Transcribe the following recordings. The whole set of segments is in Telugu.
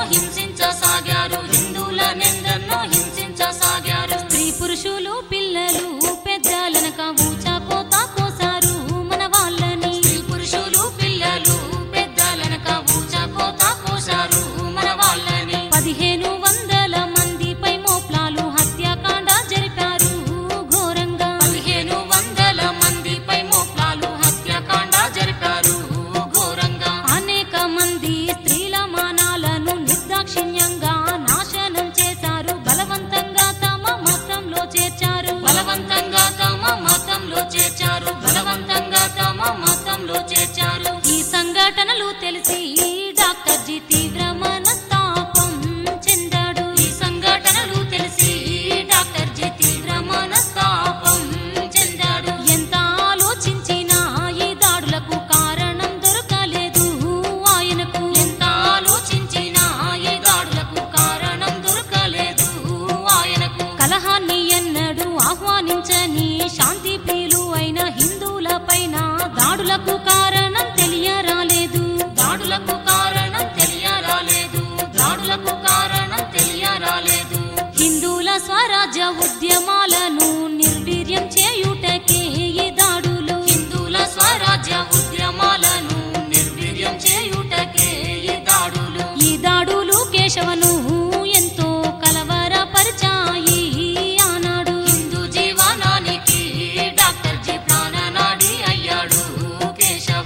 హింసించసాగారు హిందువులనెందన్నో హింసించసాగారు స్త్రీ పురుషులు పిల్లలు పెద్దలనక ఊచకోత కోసారు మన వాళ్ళని స్త్రీ పురుషులు పిల్లలు పెద్దలనక ఊచకోత కోశారు మన వాళ్ళని పదిహేను వందల మందిపై మోప్లాలు హత్యాకాండ జరిపారు ఘోరంగా పదిహేను వందల మందిపై మోప్లాలు హత్యాకాండ జరిపారు ఘోరంగా అనేక మంది స్త్రీల మానాలను నిర్దాక్షిణ్యంగా నాశనం చేశారు బలవంతంగా తమ మతంలో చేర్చారు బలవంతంగా తమ మతంలో చేర్చారు బలవంతంగా తమ మతంలో చేర్చారు ఈ సంఘటనలు తెలిసి డాక్టర్ జీ తీవ్ర మనస్తాపం చెందాడు ఈ సంఘటనలు తెలిసి డాక్టర్ జి తీవ్ర మనస్తాపం చెందాడు ఎంత ఆలోచించినా ఈ దాడులకు కారణం దొరకలేదు ఆయనకు ఎంత ఆలోచించినా ఈ దాడులకు కారణం దొరకలేదు ఆయనకు కలహాన్ని ఎన్నడూ ఆహ్వానించని శాంతి ప్రియులు అయిన హిందువుల పైన దాడులకు కారణం తెలియరాలేదు దాడులకు కారణం తెలియరాలేదు దాడులకు కారణం తెలియరాలేదు హిందువుల స్వరాజ్య ఉద్యమాలను నిర్వీర్యం చేయుటకే ఈ దాడులు హిందువుల స్వరాజ్య ఉద్యమాలను నిర్వీర్యం చేయుటకే ఈ దాడులు ఈ దాడులు కేశవను ఎంతో కలవరపరిచాయి ఆనాడు హిందూ జీవనానికి డాక్టర్ జి ప్రాణనాడి అయ్యాడు కేశవ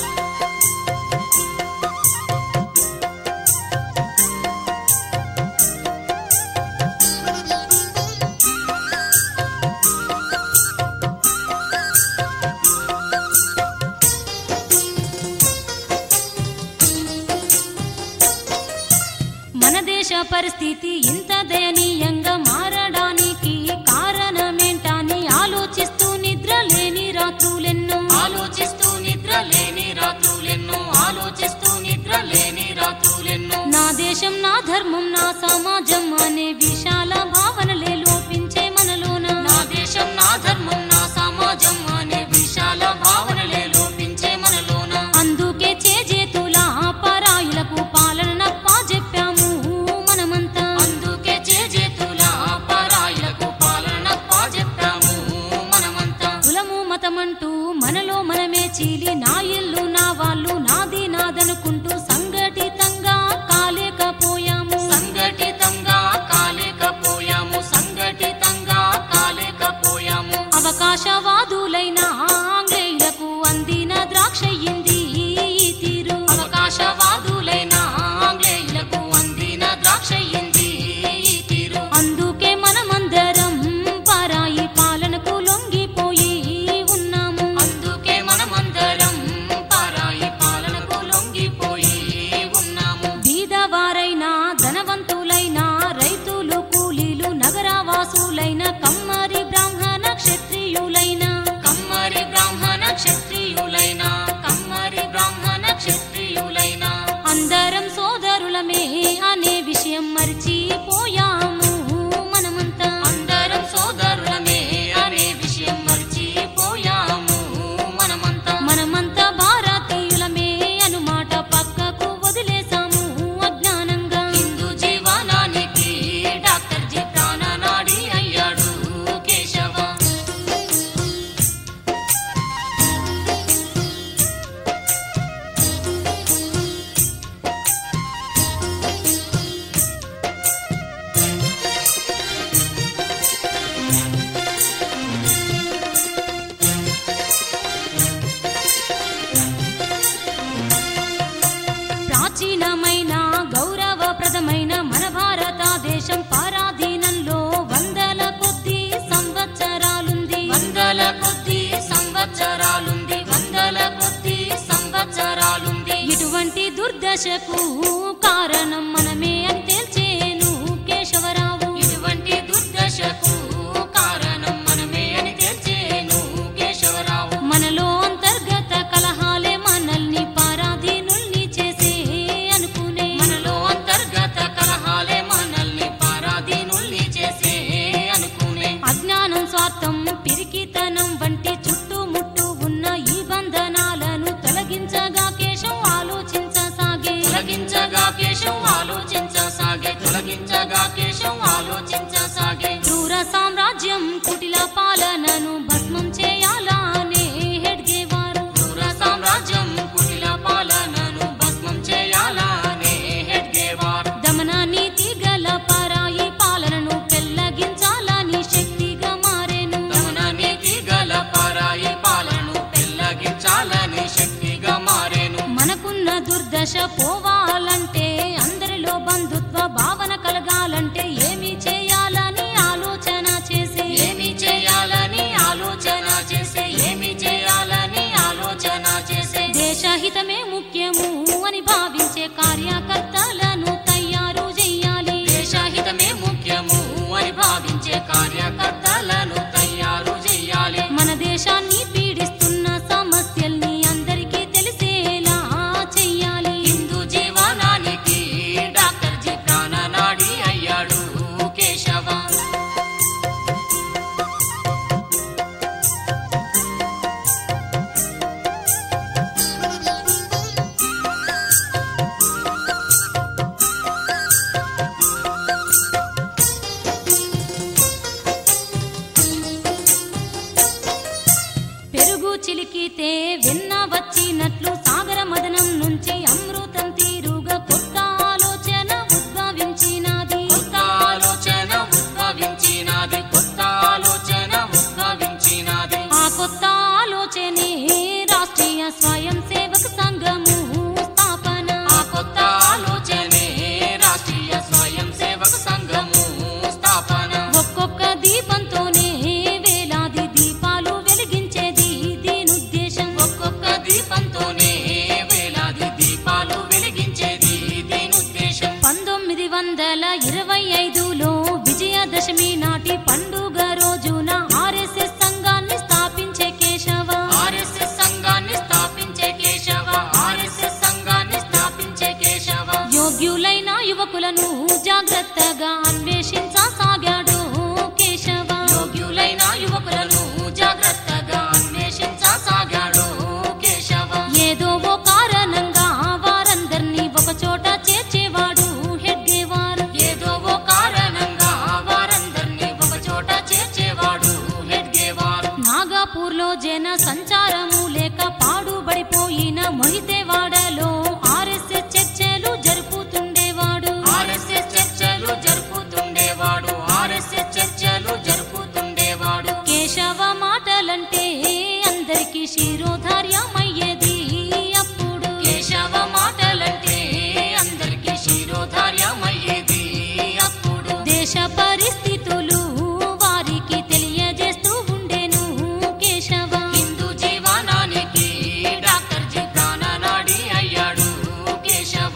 మన దేశ పరిస్థితి ఇంత దయనీయంగా మారడానికి కారణమేంటని ఆలోచిస్తూ నిద్ర లేని రాత్రులెన్నో ఆలోచిస్తూ నిద్ర లేని రాత్రులెన్నో ఆలోచిస్తూ నిద్ర లేని రాత్రులెన్నో నా దేశం నా ధర్మం నా సమాజం అనే విశాల భావనలే లోపించే మనలోన నా దేశం నా ధర్మం నా సమాజం అనే విశాల భావనలే లోపించే మనలోన అందుకే చేజేతుల పరాయులకు పాలన చెప్పాము మనమంతా అందుకే చేజేతుల పరాయిలకు పాలన చెప్పాము మనమంతా కులము మతమంటూ మనలో మనమే చీలి నా ఇల్లు నా వాళ్ళు నాది నాదనుకుంటూ సంఘటితంగా కాలేకపోయాము సంఘటితంగా కాలేకపోయాము సంఘటితంగా కాలేకపోయాము అవకాశవాదులైన ఆంగ్లేయులకు అందిన ద్రాక్షయ్యింది ఈ తీరు అవకాశవాదులైన ఆంగ్లేయులకు అందిన ద్రాక్షయింది ఈ తీరు అందుకే మనమందరం పరాయి పాలనకు లొంగిపోయి ఉన్నాము అందుకే మనమందరం పరాయి పాలనకు లొంగిపోయి ఉన్నాము బీదవారైనా ధనవంతులైనా రైతులు కూలీలు నగరవాసులైన కమ్మరి బ్రాహ్మణ క్షత్రియులైన కమ్మరి బ్రాహ్మణ క్షత్రియులైన కమ్మరి బ్రాహ్మణ క్షత్రియులైన అందరం సోదరులమే అనే విషయం మర్చిపోయాము మనమంతా అందరం సోదరులమే అనే విషయం మర్చిపోయాము మనమంతా మనమంతా భారతీయులమే అనుమాట పక్కకు వదిలేసాము అజ్ఞానంగా హిందూ జీవనానికి డాక్టర్ జి ప్రాణనాడి అయ్యాడు కేశవ వందల ఇరవై ఐదులో విజయదశమి నాటి పండుగ రోజున ఆర్ఎస్ఎస్ సంఘాన్ని స్థాపించే కేశవ ఆర్ఎస్ఎస్ సంఘాన్ని స్థాపించే కేశవ ఆర్ఎస్ఎస్ సంఘాన్ని స్థాపించే కేశవ యోగ్యులైన యువకులను జాగ్రత్తగా అన్వేషించసాగాడు కేశవ యోగ్యులైన యువకులను జాగ్రత్తగా అన్వేషించసాగాడు కేశవ ఏదో ఓ కారణంగా వారందర్నీ ఒక చోట చేర్చేవాడు హెడ్గేవారు ఏదో ఓ కారణంగా వారందరినీ ఒక చోట చేర్చేవాడు హెడ్గేవారు నాగాపూర్లో జన సంచారము లేక పాడుబడిపోయిన మొహితేవాడలో ఆర్ఎస్ఎస్ చర్చలు జరుపుతుండేవాడు ఆర్ఎస్ఎస్ చర్చలు జరుపుతుండేవాడు ఆర్ఎస్ఎస్ చర్చలు జరుపుతుండేవాడు కేశవ మాటలంటే అందరికీ శిరోధార్యమయ్యేది అప్పుడు కేశవ మాటలంటే అందరికీ శిరోధార్యమయ్యేది అప్పుడు దేశ పరిస్థితులు వారికి తెలియజేస్తూ ఉండేను కేశవ హిందూ జీవనానికి డాక్టర్ జీ ప్రాణనాడి అయ్యాడు కేశవ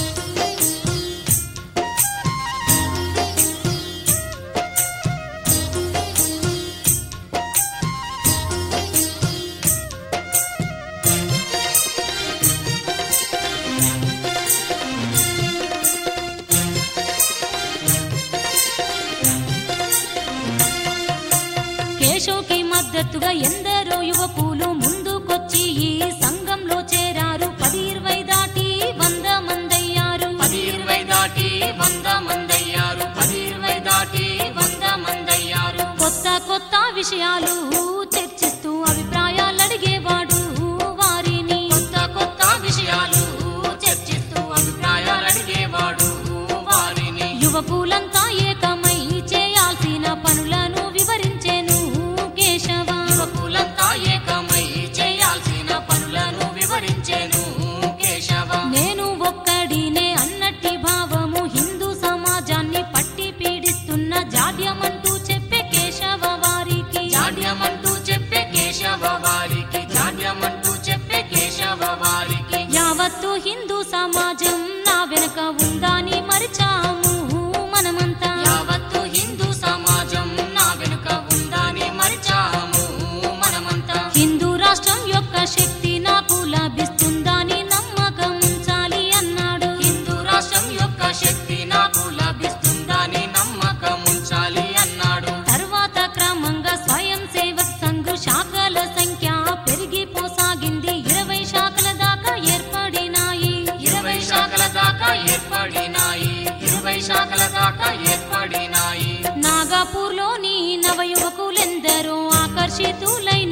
కేశవ్కి మద్దతుగా ఎందరో యువకులు ముందుకొచ్చి ఈ సంఘంలో చేరారు పది ఇరవై దాటి వంద మందయ్యారు పది ఇరవై దాటి వంద మందయ్యారు పది ఇరవై దాటి వంద మందయ్యారు కొత్త కొత్త విషయాలు చర్చిస్తూ అభిప్రాయాలు అడిగేవాడు వారిని కొత్త కొత్త విషయాలు చర్చిస్తూ అభిప్రాయాలు అడిగేవాడు వారిని యువకులంతా ఏకమై చేయాల్సిన పనులను వివరించెను కేశవ యువకులంతా ఏకమై చేయాల్సిన పనులను వివరించేను కేశవ నేను ఒక్కడినే అన్నట్టి భావము హిందూ సమాజాన్ని పట్టి పీడిస్తున్న జాడ్యమంటూ చెప్పే కేశవ వారికి జాడ్యమంటూ చెప్పే కేశవ వారికి జాడ్యమంటూ చెప్పే కేశవ వారికి యావత్తు హిందూ సమాజం నా వెనుక ఉందని మరిచాము మనమంతా యావత్తు హిందూ సమాజం నా వెనుక ఉందని మరిచాము మనమంతా హిందూ రాష్ట్రం యొక్క శక్తి నాకు లభిస్తుందని నమ్మకం ఉంచాలి అన్నాడు హిందూ రాష్ట్రం యొక్క శక్తి నాకు లభిస్తుందని నమ్మకం ఉంచాలి అన్నాడు తర్వాత క్రమంగా స్వయం సేవక్ సంఘ్ శాఖల సంఖ్య పెరిగిపోసాగింది ఇరవై శాఖల దాకా ఏర్పడినాయి ఇరవై శాఖల దాకా ఏర్పడినాయి ఇరవై శాఖల దాకా ఏర్పడినాయి నాగాపూర్లోని నవ యువకులెందరో ఆకర్షితులై